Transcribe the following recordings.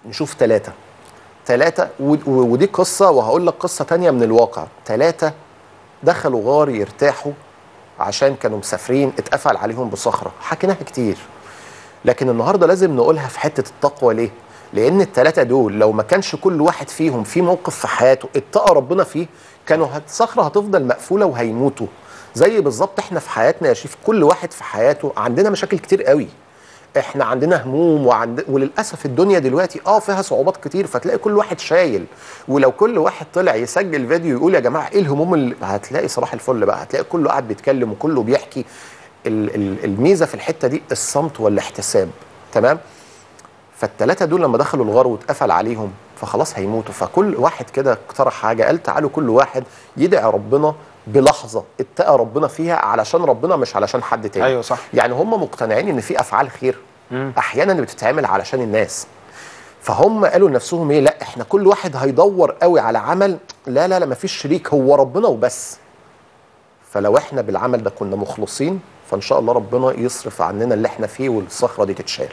نشوف ثلاثه ثلاثه ودي قصه وهقول لك قصه تانية من الواقع ثلاثه دخلوا غار يرتاحوا عشان كانوا مسافرين اتقفل عليهم بصخره حكيناها كتير لكن النهارده لازم نقولها في حته التقوى ليه لان الثلاثه دول لو ما كانش كل واحد فيهم في موقف في حياته اتقى ربنا فيه كانوا الصخره هتفضل مقفوله وهيموتوا زي بالظبط احنا في حياتنا يا شيف كل واحد في حياته عندنا مشاكل كتير قوي احنا عندنا هموم وعند وللاسف الدنيا دلوقتي اه فيها صعوبات كتير فتلاقي كل واحد شايل ولو كل واحد طلع يسجل فيديو يقول يا جماعه ايه الهموم اللي هتلاقي صباح الفل بقى هتلاقي كله قاعد بيتكلم وكله بيحكي ال- ال- الميزه في الحته دي الصمت والاحتساب تمام فالثلاثه دول لما دخلوا الغار واتقفل عليهم فخلاص هيموتوا فكل واحد كده اقترح حاجه قال تعالوا كل واحد يدعي ربنا بلحظه اتقى ربنا فيها علشان ربنا مش علشان حد تاني ايوه صح يعني هم مقتنعين ان في افعال خير احيانا بتتعمل علشان الناس فهم قالوا لنفسهم ايه لا احنا كل واحد هيدور قوي على عمل لا لا لا مفيش شريك هو ربنا وبس فلو احنا بالعمل ده كنا مخلصين فان شاء الله ربنا يصرف عننا اللي احنا فيه والصخره دي تتشال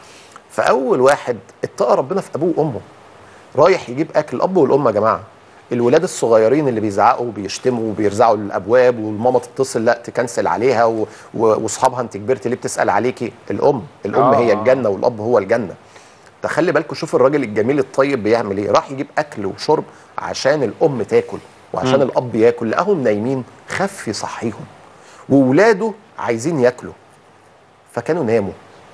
فاول واحد اتقى ربنا في ابوه وامه رايح يجيب اكل الاب والام يا جماعه الولاد الصغيرين اللي بيزعقوا وبيشتموا وبيرزعوا للابواب والماما تتصل لا تكنسل عليها و- و- واصحابها انت كبرت ليه بتسال عليكي الام الام آه. هي الجنه والاب هو الجنه تخلي بالكم شوف الراجل الجميل الطيب بيعمل ايه راح يجيب اكل وشرب عشان الام تاكل وعشان مم. الاب ياكل لقاهم نايمين خف يصحيهم وولاده عايزين ياكلوا فكانوا ناموا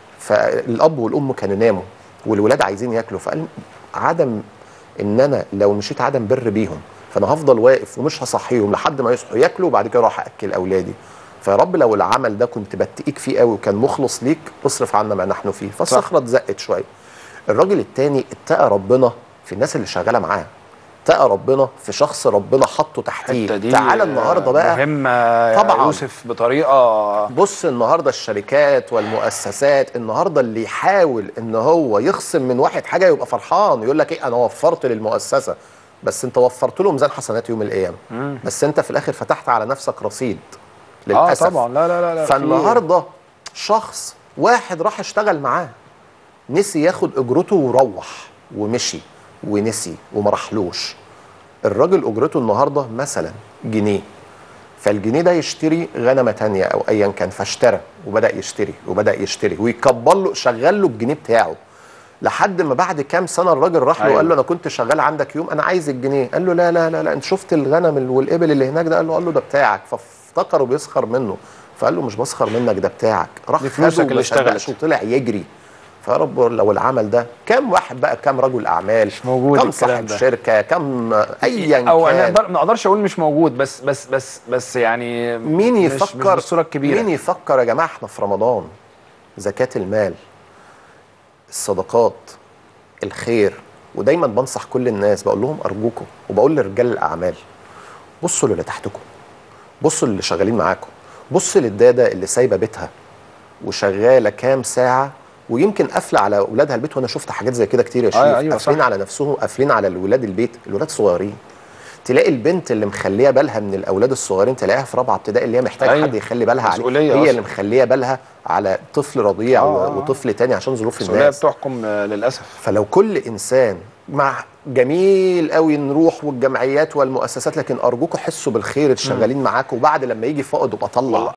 فالاب والام كانوا ناموا والولاد عايزين ياكلوا فقال عدم ان انا لو مشيت عدم بر بيهم فانا هفضل واقف ومش هصحيهم لحد ما يصحوا ياكلوا وبعد كده اروح اكل اولادي فيا رب لو العمل ده كنت بتقيك فيه قوي وكان مخلص ليك اصرف عنا ما نحن فيه فالصخره اتزقت شويه الراجل التاني اتقى ربنا في الناس اللي شغاله معاه اتقى ربنا في شخص ربنا حطه تحتيه الحته دي تعالى النهارده بقى مهمه يا طبعاً. يوسف بطريقه بص النهارده الشركات والمؤسسات النهارده اللي يحاول ان هو يخصم من واحد حاجه يبقى فرحان يقول لك ايه انا وفرت للمؤسسه بس انت وفرت له ميزان حسنات يوم القيامه مم. بس انت في الاخر فتحت على نفسك رصيد اه للاسف طبعا لا لا لا, لا في- فالنهارده شخص واحد راح اشتغل معاه نسي ياخد اجرته وروح ومشي ونسي وما راحلوش الراجل اجرته النهارده مثلا جنيه فالجنيه ده يشتري غنمه تانية او ايا كان فاشترى وبدا يشتري وبدا يشتري ويكبر له شغل له الجنيه بتاعه لحد ما بعد كام سنه الراجل راح له أيوة. وقال له انا كنت شغال عندك يوم انا عايز الجنيه قال له لا لا لا لا انت شفت الغنم والابل اللي هناك ده قال له قال له ده بتاعك فافتكره بيسخر منه فقال له مش بسخر منك ده بتاعك راح دي فلوسك خده اللي وما اشتغلت. صدقش وطلع يجري فيا رب لو العمل ده كم واحد بقى كم رجل اعمال مش موجود كم الكلام صاحب ده. شركه كم ايا او انا كان أقدر- ما اقدرش اقول مش موجود بس بس بس بس يعني مين مش- يفكر مش بالصوره الكبيره مين يفكر يا جماعه احنا في رمضان زكاه المال الصدقات الخير ودايما بنصح كل الناس بقول لهم ارجوكم وبقول لرجال الاعمال بصوا للي تحتكم بصوا للي شغالين معاكم بص للداده اللي سايبه بيتها وشغاله كام ساعه ويمكن قافله على اولادها البيت وانا شفت حاجات زي كده كتير يا شريف أيوة، أيوة، قافلين صح. على نفسهم قافلين على الولاد البيت الولاد صغيرين تلاقي البنت اللي مخليه بالها من الاولاد الصغيرين تلاقيها في رابعه ابتدائي اللي هي محتاجه أيوة. حد يخلي بالها عليه مسؤولية هي أصلاً. اللي مخليه بالها على طفل رضيع آه، و- آه. وطفل تاني عشان ظروف المسؤوليه الناس بتحكم آه، للاسف فلو كل انسان مع جميل قوي نروح والجمعيات والمؤسسات لكن ارجوكم حسوا بالخير الشغالين معاكم وبعد لما يجي فقد ابقى طلع